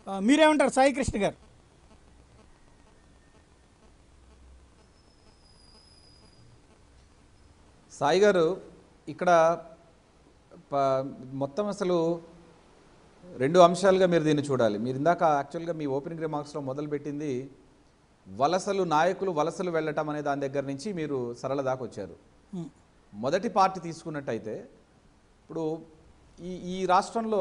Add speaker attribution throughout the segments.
Speaker 1: ఆ, మీరేమంటారు సాయి కృష్ణ గారు
Speaker 2: సాయి గారు ఇక్కడ ప- మొత్తం అసలు రెండు అంశాలుగా మీరు దీన్ని చూడాలి మీరు ఇందాక యాక్చువల్గా మీ ఓపెనింగ్ రిమార్క్స్లో మొదలుపెట్టింది వలసలు నాయకులు వలసలు వెళ్ళటం అనే దాని దగ్గర నుంచి మీరు సరళ దాకా వచ్చారు
Speaker 1: ఉమ్,
Speaker 2: మొదటి పార్టీ తీసుకున్నట్టయితే ఇప్పుడు ఈ ఈ రాష్ట్రంలో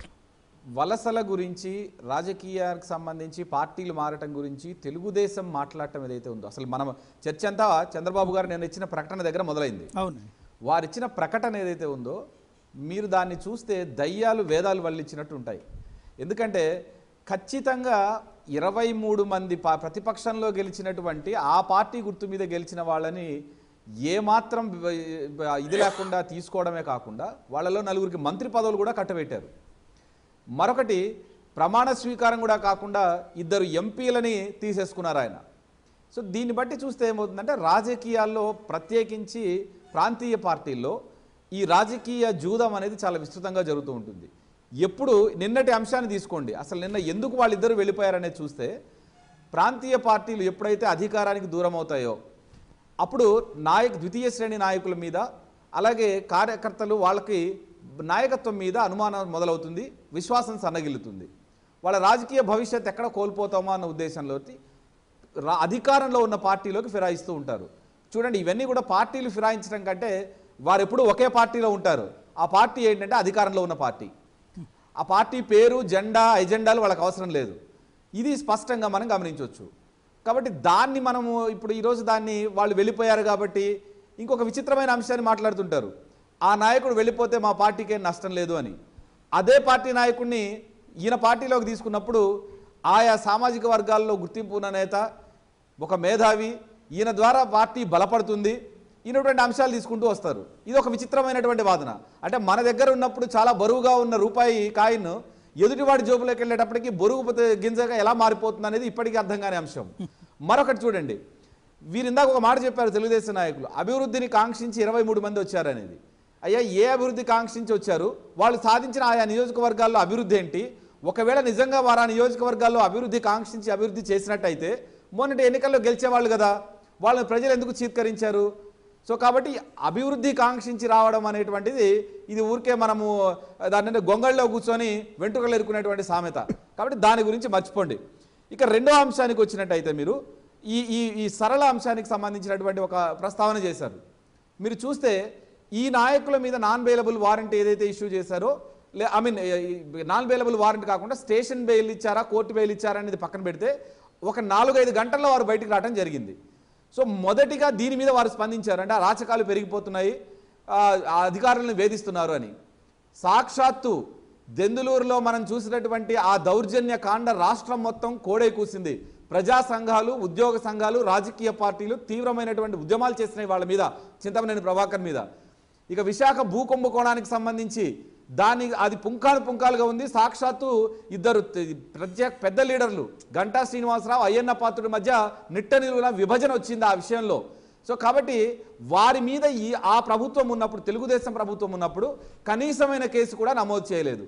Speaker 2: వలసల గురించి రాజకీయానికి సంబంధించి పార్టీలు మారటం గురించి తెలుగుదేశం మాట్లాడటం ఏదైతే ఉందో అసలు మనం చర్చ అంతా చంద్రబాబు గారు నేను ఇచ్చిన ప్రకటన దగ్గర మొదలైంది
Speaker 1: అవును
Speaker 2: వారిచ్చిన ప్రకటన ఏదైతే ఉందో మీరు దాన్ని చూస్తే దయ్యాలు వేదాలు వల్లించినట్టు ఉంటాయి ఎందుకంటే ఖచ్చితంగా ఇరవై మూడు మంది పా- ప్రతిపక్షంలో గెలిచినటువంటి ఆ పార్టీ గుర్తు మీద గెలిచిన వాళ్ళని ఏమాత్రం బ- బ- ఇది లేకుండా తీసుకోవడమే కాకుండా వాళ్ళలో నలుగురికి మంత్రి పదవులు కూడా కట్టబెట్టారు మరొకటి ప్రమాణ స్వీకారం కూడా కాకుండా ఇద్దరు ఎంపీలని తీసేసుకున్నారు ఆయన సో దీన్ని బట్టి చూస్తే ఏమవుతుందంటే రాజకీయాల్లో ప్రత్యేకించి ప్రాంతీయ పార్టీల్లో ఈ రాజకీయ జూదం అనేది చాలా విస్తృతంగా జరుగుతూ ఉంటుంది ఎప్పుడు నిన్నటి అంశాన్ని తీసుకోండి అసలు నిన్న ఎందుకు వాళ్ళిద్దరూ వెళ్ళిపోయారనేది చూస్తే ప్రాంతీయ పార్టీలు ఎప్పుడైతే అధికారానికి దూరం అవుతాయో అప్పుడు నాయక ద్వితీయ శ్రేణి నాయకుల మీద అలాగే కార్యకర్తలు వాళ్ళకి నాయకత్వం మీద అనుమానం మొదలవుతుంది విశ్వాసం సన్నగిల్లుతుంది వాళ్ళ రాజకీయ భవిష్యత్ ఎక్కడ కోల్పోతామో అన్న ఉద్దేశంలో రా- అధికారంలో ఉన్న పార్టీలోకి ఫిరాయిస్తూ ఉంటారు చూడండి ఇవన్నీ కూడా పార్టీలు ఫిరాయించడం కంటే వారు ఎప్పుడు ఒకే పార్టీలో ఉంటారు ఆ పార్టీ ఏంటంటే అధికారంలో ఉన్న పార్టీ ఆ పార్టీ పేరు జెండా ఎజెండాలు వాళ్ళకి అవసరం లేదు ఇది స్పష్టంగా మనం గమనించవచ్చు కాబట్టి దాన్ని మనము ఇప్పుడు ఈరోజు దాన్ని వాళ్ళు వెళ్ళిపోయారు కాబట్టి ఇంకొక విచిత్రమైన అంశాన్ని మాట్లాడుతుంటారు ఆ నాయకుడు వెళ్ళిపోతే మా పార్టీకి ఏం నష్టం లేదు అని అదే పార్టీ నాయకుడిని ఈయన పార్టీలోకి తీసుకున్నప్పుడు ఆయా సామాజిక వర్గాల్లో గుర్తింపు ఉన్న నేత ఒక మేధావి ఈయన ద్వారా పార్టీ బలపడుతుంది ఈయనటువంటి అంశాలు తీసుకుంటూ వస్తారు ఇది ఒక విచిత్రమైనటువంటి వాదన అంటే మన దగ్గర ఉన్నప్పుడు చాలా బరువుగా ఉన్న రూపాయి కాయిన్ ఎదుటివాడి జోబులోకి వెళ్ళేటప్పటికి బరువు పోతే- గింజగా ఎలా మారిపోతుంది అనేది ఇప్పటికీ అర్థం కాని అంశం మరొకటి చూడండి వీరు ఇందాక ఒక మాట చెప్పారు తెలుగుదేశం నాయకులు అభివృద్ధిని కాంక్షించి ఇరవై మూడు మంది వచ్చారనేది అయ్యా ఏ అభివృద్ధి కాంక్షించి వచ్చారు వాళ్ళు సాధించిన ఆయా నియోజకవర్గాల్లో అభివృద్ధి ఏంటి ఒకవేళ నిజంగా వారు ఆ నియోజకవర్గాల్లో అభివృద్ధి కాంక్షించి అభివృద్ధి చేసినట్టయితే మొన్నటి ఎన్నికల్లో గెలిచేవాళ్ళు కదా వాళ్ళని ప్రజలు ఎందుకు చీత్కరించారు సో కాబట్టి అభివృద్ధి కాంక్షించి రావడం అనేటువంటిది ఇది ఊరికే మనము దాని అంటే గొంగళ్ళలో కూర్చొని వెంట్రుకలు ఎరుకునేటువంటి సామెత కాబట్టి దాని గురించి మర్చిపోండి ఇక రెండో అంశానికి వచ్చినట్టయితే మీరు ఈ ఈ ఈ సరళ అంశానికి సంబంధించినటువంటి ఒక ప్రస్తావన చేశారు మీరు చూస్తే ఈ నాయకుల మీద నాన్ బెయిలబుల్ వారెంట్ ఏదైతే ఇష్యూ చేశారో లే I mean non bailable warrant కాకుండా స్టేషన్ బెయిల్ ఇచ్చారా కోర్టు బెయిల్ ఇచ్చారా అనేది పక్కన పెడితే ఒక నాలుగైదు గంటల్లో వారు బయటికి రావడం జరిగింది సో మొదటిగా దీని మీద వారు స్పందించారు అంటే అరాచకాలు పెరిగిపోతున్నాయి ఆ, ఆ అధికారులను వేధిస్తున్నారు అని సాక్షాత్తు దెందులూరులో మనం చూసినటువంటి ఆ దౌర్జన్య కాండ రాష్ట్రం మొత్తం కోడై కూసింది ప్రజా సంఘాలు ఉద్యోగ సంఘాలు రాజకీయ పార్టీలు తీవ్రమైనటువంటి ఉద్యమాలు చేసినాయి వాళ్ళ మీద చింతమనేని ప్రభాకర్ మీద ఇక విశాఖ భూకుంభకోణానికి సంబంధించి దాని అది పుంకాలు పుంకాలుగా ఉంది సాక్షాత్తు ఇద్దరు తె- ప్రత్యేక పెద్ద లీడర్లు గంటా శ్రీనివాసరావు అయ్యన్న పాత్రుడి మధ్య నిట్ట నిలువున విభజన వచ్చింది ఆ విషయంలో సో కాబట్టి వారి మీద ఈ ఆ ప్రభుత్వం ఉన్నప్పుడు తెలుగుదేశం ప్రభుత్వం ఉన్నప్పుడు కనీసమైన కేసు కూడా నమోదు చేయలేదు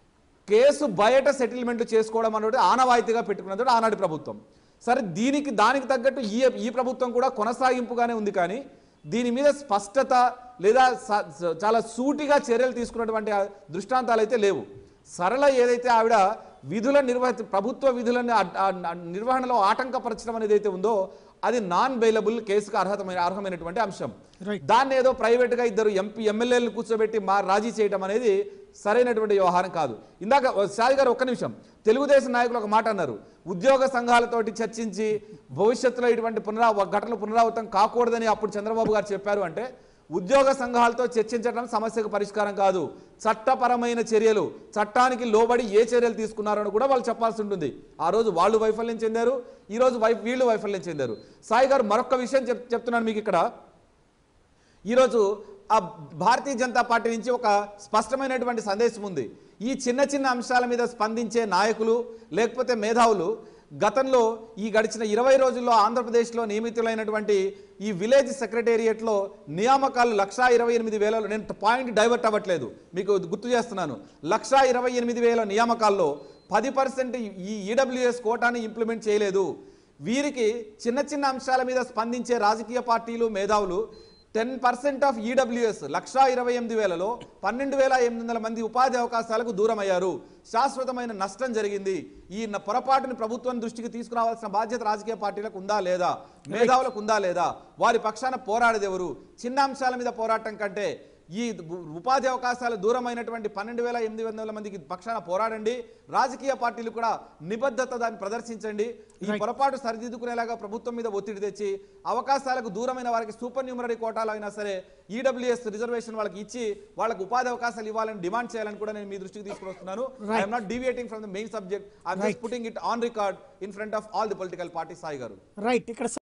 Speaker 2: కేసు బయట సెటిల్మెంట్ చేసుకోవడం అనేది ఆనవాయితీగా పెట్టుకున్నది ఆనాటి ప్రభుత్వం సరే దీనికి దానికి తగ్గట్టు ఈ ఈ ప్రభుత్వం కూడా కొనసాగింపుగానే ఉంది కానీ దీని మీద స్పష్టత లేదా స- స- చాలా సూటిగా చర్యలు తీసుకున్నటువంటి ఆ దృష్టాంతాలు అయితే లేవు సరళ ఏదైతే ఆవిడ విధుల నిర్వహి ప్రభుత్వ విధులను అడ్- ఆ- ఆ నిర్వహణలో ఆటంకపరచడం అనేది అయితే ఉందో అది నాన్ బెయిలబుల్ కేసుకు అర్హతమైన అర్హమైనటువంటి అంశం
Speaker 1: Right.
Speaker 2: దాన్ని ఏదో ప్రైవేట్గా ఇద్దరు ఎంపీ ఎమ్మెల్యేలను కూర్చోబెట్టి మా రాజీ చేయడం అనేది సరైనటువంటి వ్యవహారం కాదు ఇందాక షాది గారు ఒక్క నిమిషం తెలుగుదేశం నాయకులు ఒక మాట అన్నారు ఉద్యోగ సంఘాలతోటి చర్చించి భవిష్యత్తులో ఇటువంటి పునరా ఘటనలు పునరావృతం కాకూడదని అప్పుడు చంద్రబాబు గారు చెప్పారు అంటే ఉద్యోగ సంఘాలతో చర్చించడం సమస్యకు పరిష్కారం కాదు చట్టపరమైన చర్యలు చట్టానికి లోబడి ఏ చర్యలు తీసుకున్నారని కూడా వాళ్ళు చెప్పాల్సి ఉంటుంది ఆ రోజు వాళ్ళు వైఫల్యం చెందారు ఈ రోజు వై వీళ్ళు వైఫల్యం చెందారు సాయి గారు మరొక విషయం చెప్ చెప్తున్నాను మీకు ఇక్కడ ఈరోజు ఆ భారతీయ జనతా పార్టీ నుంచి ఒక స్పష్టమైనటువంటి సందేశం ఉంది ఈ చిన్న చిన్న అంశాల మీద స్పందించే నాయకులు లేకపోతే మేధావులు గతంలో ఈ గడిచిన ఇరవై రోజుల్లో ఆంధ్రప్రదేశ్లో నియమితులైనటువంటి ఈ విలేజ్ సెక్రటేరియట్లో నియామకాలు లక్షా ఇరవై ఎనిమిది వేలలో నేను పాయింట్ డైవర్ట్ అవ్వట్లేదు మీకు గుర్తు చేస్తున్నాను లక్షా ఇరవై ఎనిమిది వేల నియామకాల్లో పది పర్సెంట్ ఈ ఈడబ్ల్యూఎస్ కోటాని ఇంప్లిమెంట్ చేయలేదు వీరికి చిన్న చిన్న అంశాల మీద స్పందించే రాజకీయ పార్టీలు మేధావులు టెన్ పర్సెంట్ ఆఫ్ ఈడబ్ల్యూఎస్ లక్షా ఇరవై ఎనిమిది వేలలో పన్నెండు వేల ఎనిమిది వందల మంది ఉపాధి అవకాశాలకు దూరం అయ్యారు శాశ్వతమైన నష్టం జరిగింది ఈ న- పొరపాటుని ప్రభుత్వం దృష్టికి తీసుకురావాల్సిన బాధ్యత రాజకీయ పార్టీలకు ఉందా లేదా మేధావులకు ఉందా లేదా వారి పక్షాన పోరాడేది ఎవరు చిన్న అంశాల మీద పోరాటం కంటే ఈ ఉ- ఉపాధి అవకాశాలు దూరమైనటువంటి పన్నెండు వేల ఎనిమిది వందల మందికి పక్షాన పోరాడండి రాజకీయ పార్టీలు కూడా నిబద్ధత దాన్ని ప్రదర్శించండి ఈ
Speaker 1: Right.
Speaker 2: పొరపాటు సరిదిద్దుకునేలాగా ప్రభుత్వం మీద ఒత్తిడి తెచ్చి అవకాశాలకు దూరమైన వారికి సూపర్ న్యూమరీ కోటాలు అయినా సరే ఈడబ్ల్యూఎస్ రిజర్వేషన్ వాళ్ళకి ఇచ్చి వాళ్ళకి ఉపాధి అవకాశాలు ఇవ్వాలని డిమాండ్ చేయాలని కూడా నేను మీ దృష్టికి తీసుకొస్తున్నాను
Speaker 1: Right.
Speaker 2: I'm not deviating from the main subject I'm
Speaker 1: Right.
Speaker 2: Just putting it on record in front of all the political party Sai garu
Speaker 1: right ఇక్కడ